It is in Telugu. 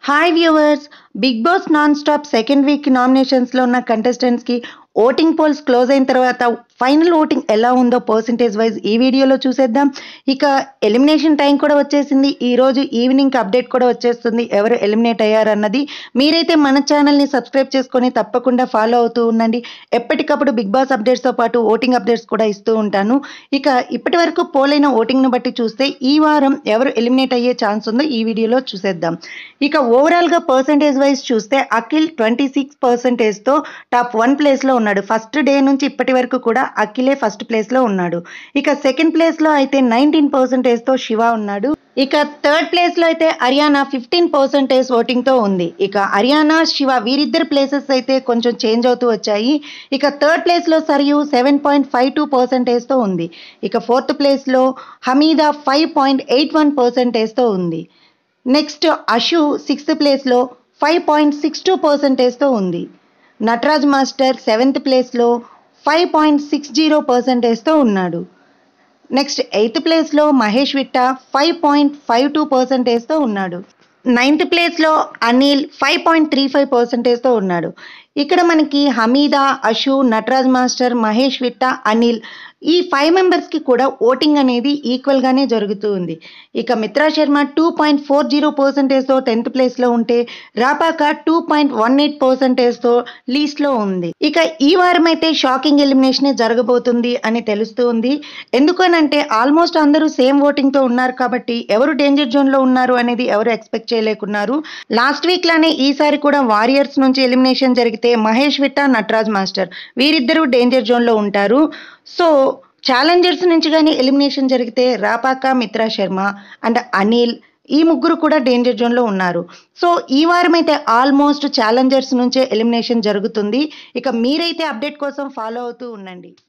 hi viewers Bigg Boss non stop second week నామినేషన్స్లో ఉన్న కంటెస్టెంట్స్కి ఓటింగ్ పోల్స్ క్లోజ్ అయిన తర్వాత ఫైనల్ ఓటింగ్ ఎలా ఉందో పర్సంటేజ్ వైజ్ ఈ వీడియోలో చూసేద్దాం ఇక ఎలిమినేషన్ టైం కూడా వచ్చేసింది ఈ రోజు ఈవినింగ్ అప్డేట్ కూడా వచ్చేస్తుంది ఎవరు ఎలిమినేట్ అయ్యారన్నది మీరైతే మన ఛానల్ని సబ్స్క్రైబ్ చేసుకొని తప్పకుండా ఫాలో అవుతూ ఉండండి ఎప్పటికప్పుడు బిగ్ బాస్ అప్డేట్స్తో పాటు ఓటింగ్ అప్డేట్స్ కూడా ఇస్తూ ఉంటాను ఇక ఇప్పటి వరకు పోలైన ఓటింగ్ను బట్టి చూస్తే ఈ వారం ఎవరు ఎలిమినేట్ అయ్యే ఛాన్స్ ఉందో ఈ వీడియోలో చూసేద్దాం ఇక ఓవరాల్గా పర్సంటేజ్ వైజ్ చూస్తే అఖిల్ ట్వంటీ సిక్స్ పర్సంటేజ్తో టాప్ వన్ ప్లేస్లో ఉన్నాడు ఫస్ట్ డే నుంచి ఇప్పటి వరకు కూడా అఖిలే ఫస్ట్ ప్లేస్లో ఉన్నాడు ఇక సెకండ్ ప్లేస్లో అయితే నైన్టీన్ పర్సంటేజ్తో శివ ఉన్నాడు ఇక థర్డ్ ప్లేస్లో అయితే హర్యానా ఫిఫ్టీన్ పర్సెంటేజ్ ఓటింగ్తో ఉంది ఇక హర్యానా శివ వీరిద్దరు ప్లేసెస్ అయితే కొంచెం చేంజ్ అవుతూ వచ్చాయి ఇక థర్డ్ ప్లేస్లో Sarayu seven point five two పర్సెంటేజ్తో ఉంది ఇక ఫోర్త్ ప్లేస్లో Hamida five point eight one పర్సెంటేజ్తో ఉంది నెక్స్ట్ అషు సిక్స్త్ ప్లేస్లో ఫైవ్ పాయింట్ సిక్స్ టూ పర్సెంటేజ్తో ఉంది నటరాజ్ మాస్టర్ సెవెంత్ ప్లేస్లో ఫైవ్ పాయింట్ సిక్స్ జీరో పర్సెంటేజ్తో ఉన్నాడు నెక్స్ట్ ఎయిత్ ప్లేస్లో Mahesh Vitta five point five two పర్సెంటేజ్తో ఉన్నాడు నైన్త్ ప్లేస్లో Anil five point three five పర్సెంటేజ్తో ఉన్నాడు ఇక్కడ మనకి హమీదా అషు నటరాజ్ మాస్టర్ మహేష్ విట్ట అనిల్ ఈ ఫైవ్ మెంబర్స్కి కూడా ఓటింగ్ అనేది ఈక్వల్గానే జరుగుతూ ఉంది ఇక Mitra Sharma two point four zero పర్సెంటేజ్తో టెన్త్ ప్లేస్లో ఉంటే Rapaka two point one eight పర్సెంటేజ్తో లీస్ట్లో ఉంది ఇక ఈ వారం అయితే షాకింగ్ ఎలిమినేషనే జరగబోతుంది అని తెలుస్తూ ఉంది ఎందుకనంటే ఆల్మోస్ట్ అందరూ సేమ్ ఓటింగ్తో ఉన్నారు కాబట్టి ఎవరు డేంజర్ జోన్లో ఉన్నారు అనేది ఎవరు ఎక్స్పెక్ట్ చేయలేకున్నారు లాస్ట్ వీక్ లానే ఈసారి కూడా వారియర్స్ నుంచి ఎలిమినేషన్ జరిగితే మహేష్ విట్ట నటరాజ్ మాస్టర్ వీరిద్దరూ డేంజర్ జోన్లో ఉంటారు సో ఛాలెంజర్స్ నుంచి కానీ ఎలిమినేషన్ జరిగితే రాపాక మిత్రా శర్మ అండ్ అనిల్ ఈ ముగ్గురు కూడా డేంజర్ జోన్లో ఉన్నారు సో ఈ వారం అయితే ఆల్మోస్ట్ ఛాలెంజర్స్ నుంచే ఎలిమినేషన్ జరుగుతుంది ఇక మీరైతే అప్డేట్ కోసం ఫాలో అవుతూ ఉండండి